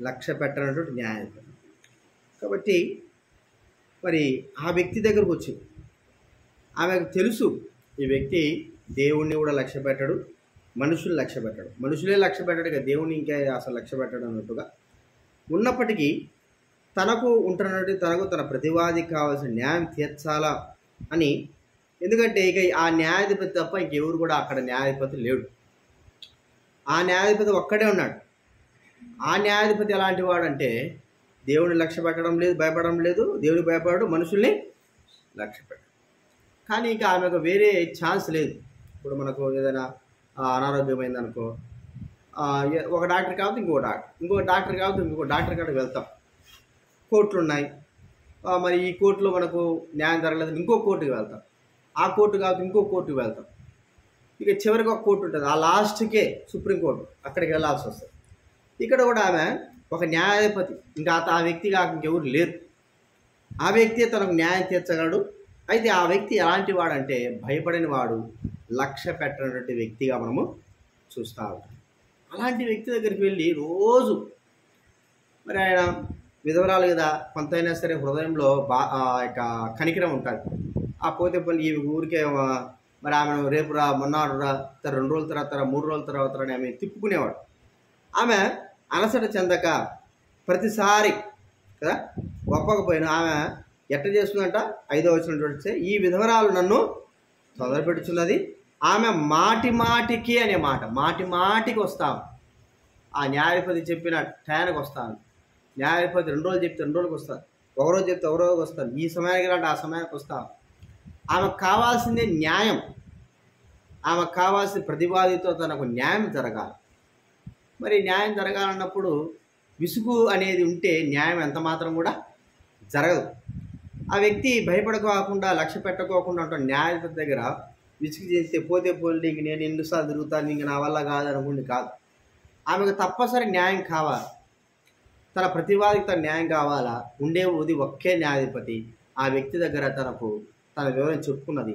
లక్ష్య పెట్టనటువంటి న్యాయాధిపతి కాబట్టి మరి ఆ వ్యక్తి దగ్గరకు వచ్చింది ఆమెకు తెలుసు ఈ వ్యక్తి దేవుణ్ణి కూడా లక్ష్య పెట్టడు మనుషులు లక్ష్య పెట్టడు మనుషులే లక్ష్య పెట్టడు ఇక దేవుని ఇంకా అసలు లక్ష్య పెట్టడు అన్నట్టుగా ఉన్నప్పటికీ తనకు ఉంటున్నట్టు తనకు తన ప్రతివాదికి కావాల్సిన న్యాయం తీర్చాలా అని ఎందుకంటే ఇక ఆ న్యాయాధిపతి తప్ప ఇంకెవరు కూడా అక్కడ న్యాయాధిపతి లేడు ఆ న్యాయాధిపతి ఒక్కడే ఉన్నాడు ఆ న్యాయాధిపతి ఎలాంటి వాడంటే దేవుని లక్ష్య పెట్టడం లేదు భయపడడం లేదు దేవుని భయపడడు మనుషుల్ని లక్ష్య పెట్టడు కానీ ఇక ఆమెకు వేరే ఛాన్స్ లేదు ఇప్పుడు మనకు ఏదైనా ఆ, అనారోగ్యమైంది అనుకో ఆ, ఏ- ఒక డాక్టర్ కాబట్టి ఇంకో డాక్టర్ ఇంకో డాక్టర్ కాబట్టి ఇంకో డాక్టర్ కాడికి వెళ్తాం కోర్టులు ఉన్నాయి ఆ, మరి ఈ కోర్టులో మనకు న్యాయం జరగలేదు ఇంకో కోర్టుకి వెళ్తాం ఆ కోర్టు కాబట్టి ఇంకో కోర్టుకి వెళ్తాం ఇక చివరికి ఒక కోర్టు ఉంటుంది ఆ లాస్ట్కే సుప్రీంకోర్టు అక్కడికి వెళ్ళాల్సి వస్తుంది ఇక్కడ కూడా ఆమె ఒక న్యాయాధిపతి ఇంకా ఆ వ్యక్తి కాక ఇంకెవరు లేరు ఆ వ్యక్తి తనకు న్యాయం తీర్చగలడు అయితే ఆ వ్యక్తి ఎలాంటి వాడంటే భయపడని వాడు లక్ష్య పెట్టినటువంటి వ్యక్తిగా మనము చూస్తూ ఉంటాం అలాంటి వ్యక్తి దగ్గరికి వెళ్ళి రోజు మరి ఆయన విధవరాలు కదా కొంత అయినా సరే హృదయంలో బా ఆ యొక్క కనికరం ఉంటుంది ఆ పోతే పని ఈ ఊరికే ఆ, మరి ఆమెను రేపు రా మొన్నాడు రా తర్వాత రెండు రోజుల తర్వాత రా, మూడు రోజుల తర్వాత రా అని ఆమె తిప్పుకునేవాడు ఆమె అలసట చెందక ప్రతిసారి కదా ఒప్పకపోయినా ఆమె ఎట్ట చేస్తుందంట ఐదో వచ్చినటువంటి ఈ విధవరాలు నన్ను తొందరపెట్టుచున్నది ఆమె మాటి మాటికి అనే మాట మాటి మాటికి వస్తాం ఆ న్యాయాధిపతి చెప్పిన టయానికి వస్తాను న్యాయాధిపతి రెండు రోజులు చెప్తే రెండు రోజులకు వస్తాను ఒక రోజు చెప్తే ఒక రోజుకి వస్తాను ఈ సమయానికి అంటే ఆ సమయానికి వస్తాను ఆమెకు కావాల్సిందే న్యాయం ఆమెకు కావాల్సిన ప్రతివాదితో తనకు న్యాయం జరగాలి మరి న్యాయం జరగాలన్నప్పుడు విసుగు అనేది ఉంటే న్యాయం ఎంత మాత్రం కూడా జరగదు ఆ వ్యక్తి భయపడకోకుండా లక్ష్య పెట్టకోకుండా ఉంటాడు న్యాయాధిపతి దగ్గర విసుగు చేస్తే పోతే పోలే ఇంక నేను ఎన్నిసార్లు తిరుగుతాను ఇంక నా వల్ల కాదు అనుకుంది కాదు ఆమెకు తప్పనిసరి న్యాయం కావాలి తన ప్రతివాదికి తన న్యాయం కావాలా ఉండే ఉది ఒకే న్యాయాధిపతి ఆ వ్యక్తి దగ్గర తనకు తన వివరం చెప్పుకున్నది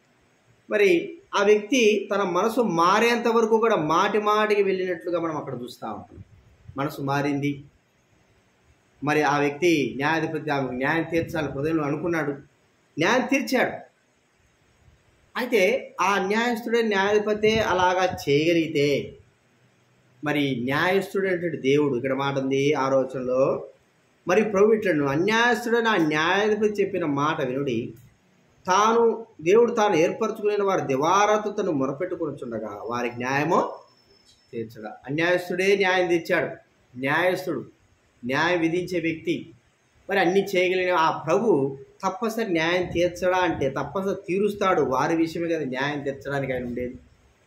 మరి ఆ వ్యక్తి తన మనసు మారేంత వరకు కూడా మాటి మాటికి వెళ్ళినట్లుగా మనం అక్కడ చూస్తూ ఉంటాం మనసు మారింది మరి ఆ వ్యక్తి న్యాయాధిపతి ఆమెకు న్యాయం తీర్చాలని హృదయంలో అనుకున్నాడు న్యాయం తీర్చాడు అయితే ఆ న్యాయస్థుడే న్యాయాధిపతి అలాగా చేయగలిగితే మరి న్యాయస్థుడైనటువంటి దేవుడు ఇక్కడ మాట ఉంది ఆలోచనలో మరి ప్రభు ఇట్లను అన్యాయస్థుడైన ఆ న్యాయాధిపతి చెప్పిన మాట వినుడి తాను దేవుడు తాను ఏర్పరచుకునే వారి దివారాతో తను మొరపెట్టుకొనిచుండగా వారికి న్యాయమో తీర్చడా అన్యాయస్తుడే న్యాయం తీర్చాడు న్యాయస్తుడు న్యాయం విధించే వ్యక్తి మరి అన్ని చేయగలిగిన ఆ ప్రభు తప్పనిసరి న్యాయం తీర్చడా అంటే తప్పనిసరి తీరుస్తాడు వారి విషయమే కదా న్యాయం తీర్చడానికి ఆయన ఉండేది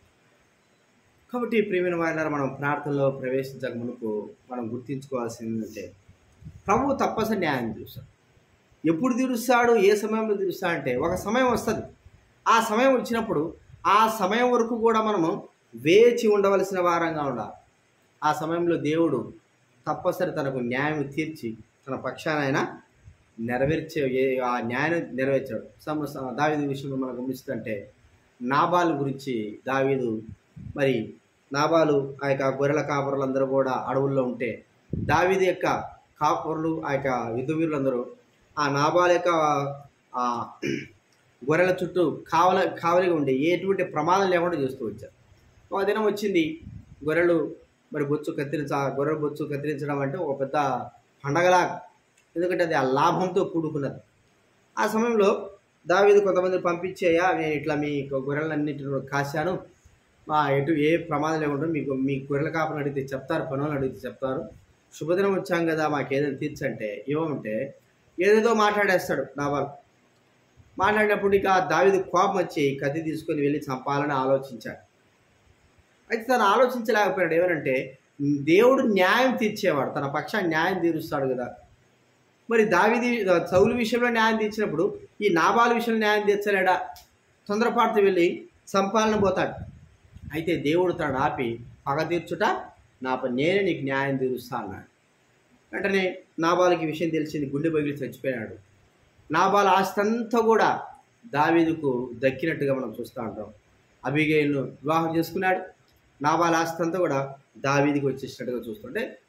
కాబట్టి ప్రియమైన వారినారా మనం ప్రార్థనలో ప్రవేశించక మునుపు మనం గుర్తించుకోవాల్సింది ఏంటంటే ప్రభు తప్పనిసరి న్యాయం తీరుస్తాడు ఎప్పుడు తీరుస్తాడు ఏ సమయంలో తీరుస్తాడు అంటే ఒక సమయం వస్తుంది ఆ సమయం వచ్చినప్పుడు ఆ సమయం వరకు కూడా మనము వేచి ఉండవలసిన వారంగా ఉండాలి ఆ సమయంలో దేవుడు తప్పనిసరి తనకు న్యాయం తీర్చి తన పక్షాన ఆయన నెరవేర్చే ఏ- ఆ న్యాయం నెరవేర్చాడు సమ స- దావీదు విషయంలో మనం గమనిస్తుంటే నాబాలు గురించి దావీదు మరి నాబాలు ఆ యొక్క గొర్రెల కాపరులందరూ కూడా అడవుల్లో ఉంటే దావీదు యొక్క కాపరులు ఆ యొక్క యుద్ధ వీరులందరూ ఆ నాబాల యొక్క ఆ గొర్రెల చుట్టూ కావల కావలిగా ఉండి ఎటువంటి ప్రమాదం లేకుండా చేస్తూ వచ్చారు ఒక దినం వచ్చింది గొర్రెలు మరి బొచ్చు కత్తిరించ ఆ గొర్రెల బొచ్చు కత్తిరించడం అంటే ఒక పెద్ద పండగలా ఎందుకంటే అది ఆ లాభంతో కూడుకున్నది ఆ సమయంలో దావీదు కొంతమంది పంపించేయా నేను ఇట్లా మీ గొర్రెలన్నింటిని కాశాను మా ఎటు ఏ ప్రమాదం లేకుండా మీకు మీ గొర్రెల కాపని అడిగితే చెప్తారు పనులు అడిగితే చెప్తారు శుభదినం వచ్చాం కదా మాకు ఏదైనా తీర్చంటే ఏమంటే ఏదేదో మాట్లాడేస్తాడు నాబాల్ మాట్లాడినప్పుడు ఇక దావిది కోపం వచ్చి కత్తి తీసుకొని వెళ్ళి చంపాలని ఆలోచించాడు అయితే తను ఆలోచించలేకపోయాడు ఏమనంటే దేవుడు న్యాయం తీర్చేవాడు తన పక్షాన్ని న్యాయం తీరుస్తాడు కదా మరి దావిది సౌలు విషయంలో న్యాయం తీర్చినప్పుడు ఈ నాబాలు విషయంలో న్యాయం తీర్చలేడా తొందరపాటుతో వెళ్ళి సంపాలన పోతాడు అయితే దేవుడు తనను ఆపి పగ తీర్చుట నాపై నేనే నీకు న్యాయం తీరుస్తా అన్నాడు వెంటనే నాబాలకి ఈ విషయం తెలిసింది గుండె పగిలి చచ్చిపోయాడు నాబాల ఆస్తి అంతా కూడా దావీదుకు దక్కినట్టుగా మనం చూస్తూ ఉంటాం అబిగేయులను వివాహం చేసుకున్నాడు నాబాల ఆస్తి అంతా కూడా దావీదికి వచ్చేసినట్టుగా చూస్తుంటే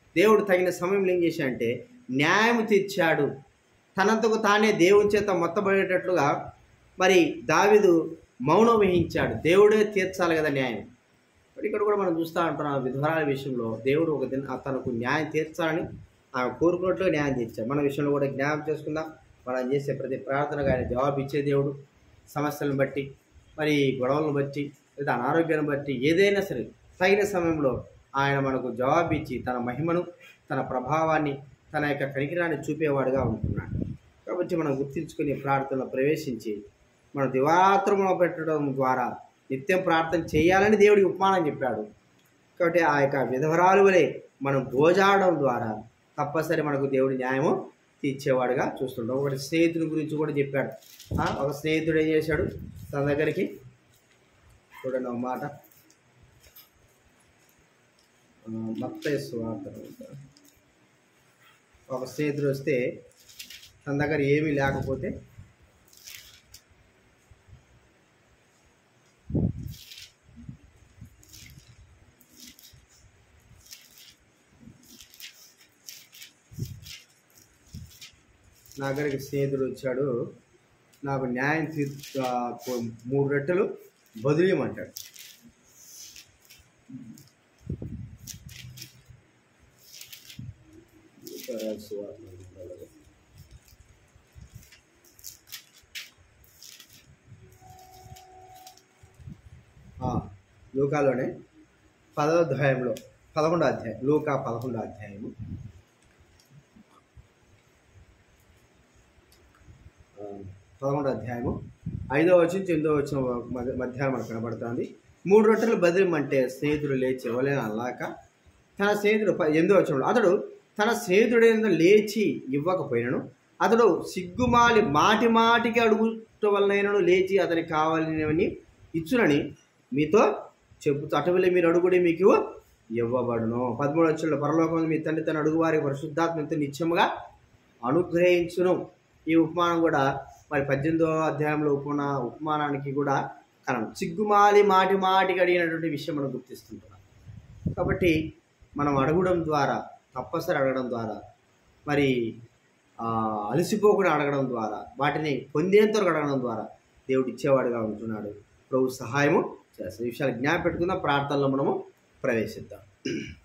దేవుడు తగిన సమయంలో ఏం చేశాడంటే న్యాయం తీర్చాడు తనంతకు తానే దేవుని చేత మొత్తబడేటట్లుగా మరి దావిదు మౌనం వహించాడు దేవుడే తీర్చాలి కదా న్యాయం మరి ఇక్కడ కూడా మనం చూస్తూ ఉంటున్నాం ఆ విధవరాల విషయంలో దేవుడు ఒక దిన తనకు న్యాయం తీర్చాలని ఆమె కోరుకున్నట్లుగా న్యాయం తీర్చాడు మన విషయంలో కూడా జ్ఞానం చేసుకుందాం మనం చేసే ప్రతి ప్రార్థనకు ఆయన జవాబు ఇచ్చే దేవుడు సమస్యలను బట్టి మరి గొడవలను బట్టి లేదా అనారోగ్యాన్ని బట్టి ఏదైనా సరే తగిన సమయంలో ఆయన మనకు జవాబు ఇచ్చి తన మహిమను తన ప్రభావాన్ని తన యొక్క కనికిరాన్ని చూపేవాడుగా ఉంటున్నాడు కాబట్టి మనం గుర్తించుకుని ప్రార్థనలో ప్రవేశించి మన దివాత్రములో పెట్టడం ద్వారా నిత్యం ప్రార్థన చేయాలని దేవుడికి ఉపమానం చెప్పాడు కాబట్టి ఆ యొక్క విధవరాలు వలె మనం గోజాడడం ద్వారా తప్పనిసరి మనకు దేవుడి న్యాయము తీర్చేవాడుగా చూస్తుంటాం ఒకటి స్నేహితుడి గురించి కూడా చెప్పాడు ఆ, ఒక స్నేహితుడు ఏం చేశాడు తన దగ్గరికి చూడండి ఒక మాట ఆ, మత్తయి సువార్త ఒక స్నేహితుడు వస్తే తన దగ్గర ఏమీ లేకపోతే నా దగ్గరికి స్నేహితుడు వచ్చాడు నాకు న్యాయం తీర్ ఆ, పో- మూడు రెట్టలు బదిలీయమంటాడు ఆ, లూకాలోనే పదో అధ్యాయంలో పదకొండో అధ్యాయం లూకా పదకొండో అధ్యాయము ఆ, పదకొండో అధ్యాయము ఐదో వచ్చిన ఎనిమిదో వచ్చిన మధ్య మధ్యాహ్నం మనకు కనబడుతుంది మూడు రొట్టెలు బదిలిమంటే స్నేహితుడు లేచి ఇవ్వలేని అలాక తన స్నేహితుడు ప- ఎనిమిదో వచ్చిన అతడు తన స్నేహితుడైన లేచి ఇవ్వకపోయినను అతడు సిగ్గుమాలి మాటి మాటికి అడుగుట వలనైనను లేచి అతనికి కావాలని ఇచ్చునని మీతో చెబుతూ అటువలే మీరు అడుగుడి మీకు ఇవ్వబడును పదమూడు వచ్చిన పరలోకం మీ తండ్రి తన అడుగు వారి పరిశుద్ధాత్మతో నిత్యముగా అనుగ్రహించును ఈ ఉపమానం కూడా మరి పద్దెనిమిదో అధ్యాయంలో ఉపమాన ఉపమానానికి కూడా కారణం సిగ్గుమాలి మాటి మాటికి అడిగినటువంటి విషయం మనం గుర్తిస్తుంటున్నాం కాబట్టి మనం అడగడం ద్వారా తప్పనిసరి అడగడం ద్వారా మరి ఆ, అలసిపోకుండా అడగడం ద్వారా వాటిని పొందేంత వరకు అడగడం ద్వారా దేవుడు ఇచ్చేవాడుగా ఉంటున్నాడు ప్రభు సహాయము చేస్తాడు ఈ విషయాలు జ్ఞాపకం పెట్టుకుందాం ప్రార్థనలో మనము ప్రవేశిద్దాం